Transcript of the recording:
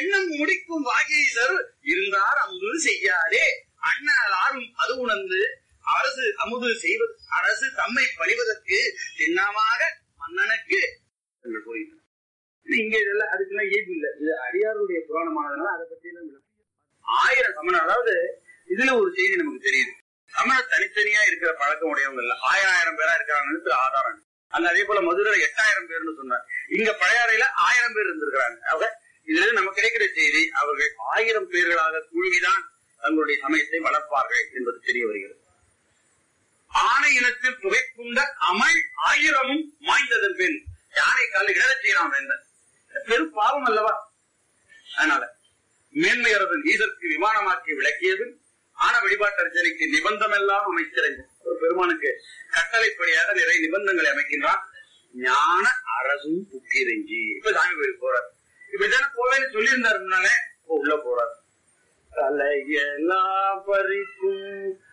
எண்ணம் முடிக்கும் வாகீசர் இருந்தார் அமுது செய்யாதே அண்ணலாரும் அது உணர்ந்து அரசு அமுது செய்வது அரசு தம்மை பணிவதற்கு சின்னமாக மன்னனுக்கு என்று கூறுகின்றனர் இங்க இதெல்லாம் அதுக்கெல்லாம் இயல்பு இல்லை இது அடியாருடைய புராணமானதுனால அதை பத்தி எல்லாம் விளக்கம். ஆயிரம் சமணம் அதாவது இதுல ஒரு செய்தி நமக்கு தெரியுது சமணர் தனித்தனியா இருக்கிற பழக்கம் உடையவங்க இல்ல ஆயிரம் ஆயிரம் பேரா இருக்கிறாங்கன்னு ஆதாரம் அங்க அதே போல மதுரை எட்டாயிரம் பேர்னு சொன்னார் இங்க பழையாறையில ஆயிரம் பேர் இருந்திருக்கிறாங்க அவங்க இதுல இருந்து நமக்கு கிடைக்கிற செய்தி அவர்கள் ஆயிரம் பேர்களாக குழுவிதான் தங்களுடைய சமயத்தை வளர்ப்பார்கள் என்பது தெரிய வருகிறது ஆணை இனத்தில் புகைப்புண்ட அமல் ஆயிரமும் மாய்ந்ததன் பின் யானை காலில் இடச் செய்யலாம் வேந்தன் பெரும் பாவம் அல்லவா அதனால மேன்மையரசன் ஈசற்கு விமானமாக்கி விளக்கியது ஆன வழிபாட்டு அர்ச்சனைக்கு நிபந்தம் எல்லாம் அமைச்சிருங்க ஒரு பெருமானுக்கு கட்டளைப்படியாக நிறைய நிபந்தங்களை அமைக்கின்றான் ஞான அரசும் புக்கிரஞ்சி இப்ப சாமி கோயில் போறார் இப்படித்தானே போவேன்னு சொல்லியிருந்தாரு முன்னாலே இப்ப உள்ள போறார் தலையெல்லாம் பறிக்கும்